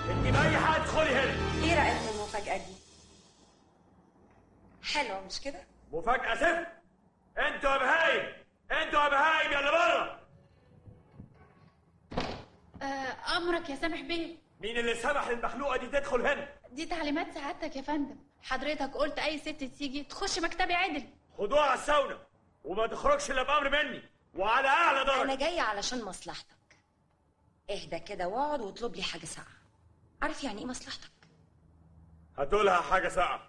انت باي حاجه ادخلي هنا ايه رايك في المفاجاه دي حلوه مش كده مفاجاه صفر انتوا يا بهايم انتوا يا بهايم يا اللي بره آه امرك يا سامح بيه مين اللي سمح للمخلوقه دي تدخل هنا دي تعليمات سعادتك يا فندم حضرتك قلت اي ست تيجي تخش مكتبي عدل خدوها على الساونا وما تخرجش الا بامر مني وعلى اعلى انا درجه جايه علشان مصلحتك اهدى كده واقعد واطلب لي حاجه ساقعه عارف يعني ايه مصلحتك هاتولها حاجه ساقعه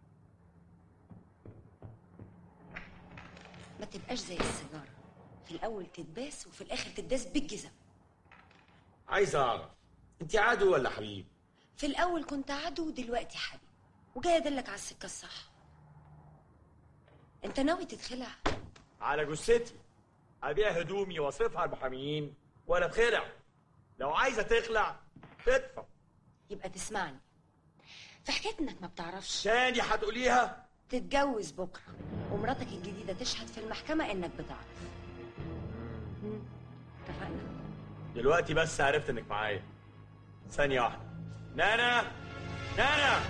ما تبقاش زي السيجاره في الاول تتباس وفي الاخر تداس بالجزم عايز اعرف انت عدو ولا حبيب في الاول كنت عدو ودلوقتي حبيب وجاي ادلك على السكه الصح انت ناوي تتخلع على جثتي ابيع هدومي واصرفها على المحاميين ولا بخلع لو عايزه تخلع تدفع يبقى تسمعني في حكايه انك ما بتعرفش تاني هتقوليها تتجوز بكره ومراتك الجديده تشهد في المحكمه انك بتعرف مم. اتفقنا دلوقتي بس عرفت انك معايا ثانيه واحده نانا نانا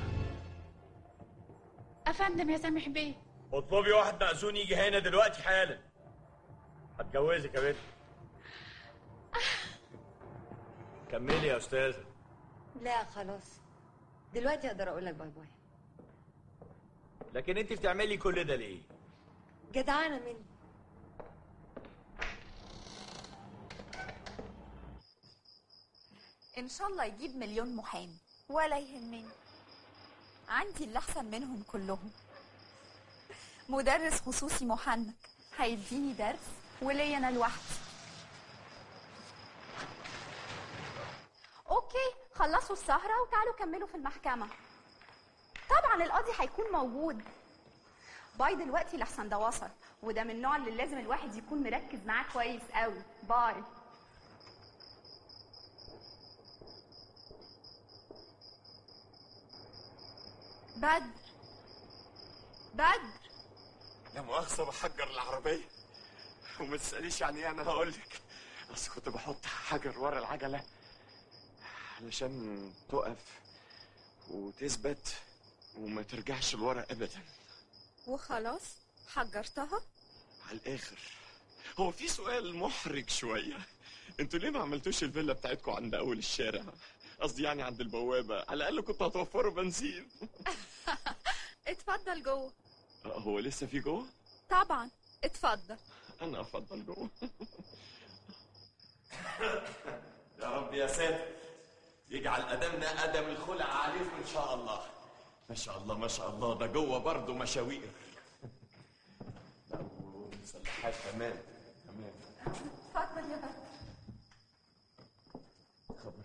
افندم يا سامح بيه اطلبي واحد مأذون يجي هنا دلوقتي حالا هتجوزك يا بنت كملي يا استاذه لا خلاص دلوقتي اقدر اقول لك باي باي لكن انت بتعملي كل ده ليه جدعانه مني ان شاء الله يجيب مليون محامي ولا يهمني عندي اللي احسن منهم كلهم مدرس خصوصي محنك هيديني درس وليا انا لوحدي اوكي خلصوا السهره وتعالوا كملوا في المحكمه طبعا القاضي هيكون موجود باي دلوقتي لحسن ده وصل وده من النوع اللي لازم الواحد يكون مركز معاه كويس قوي باي بدر بدر لا مؤاخذة بحجر العربية وما تسأليش يعني ايه انا هقول لك اصل كنت بحط حجر ورا العجلة علشان تقف وتثبت وما ترجعش لورا ابدا وخلاص حجرتها على الاخر هو في سؤال محرج شوية انتوا ليه ما عملتوش الفيلا بتاعتكم عند اول الشارع قصدي يعني عند البوابة على الاقل كنتوا هتوفروا بنزين اتفضل جوه هو لسه في جوه طبعا اتفضل انا افضل جوه يا رب يا ساتر يجعل ادمنا ادم الخلع عليكم ان شاء الله ما شاء الله ما شاء الله ده جوه برضه مشاوير لا ومسلحات كمان كمان اتفضل يا بدر خبر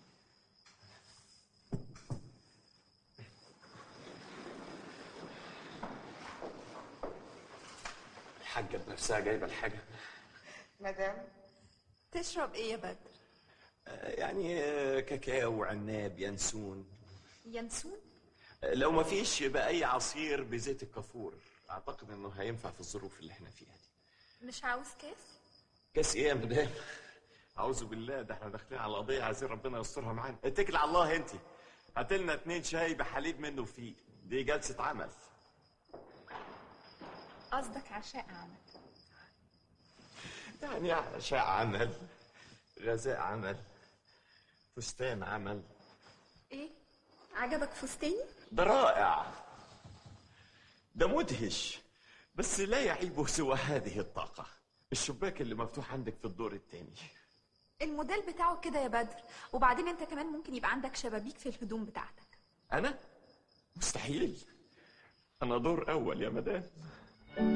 الحاجة بنفسها جايبة الحاجة مدام تشرب ايه يا بدر آه، يعني آه، كاكاو وعناب ينسون ينسون آه، لو ما فيش يبقى اي عصير بزيت الكافور اعتقد انه هينفع في الظروف اللي احنا فيها دي مش عاوز كاس كاس ايه يا مدام أعوذ بالله ده احنا داخلين على قضية عايزين ربنا يسترها معانا اتكل على الله انت هات لنا اتنين شاي بحليب منه فيه دي جلسة عمل قصدك عشاء عمل يعني عشاء عمل غذاء عمل فستان عمل ايه عجبك فستاني ده رائع ده مدهش بس لا يعيبه سوى هذه الطاقة الشباك اللي مفتوح عندك في الدور الثاني الموديل بتاعه كده يا بدر وبعدين انت كمان ممكن يبقى عندك شبابيك في الهدوم بتاعتك أنا؟ مستحيل أنا دور أول يا مدام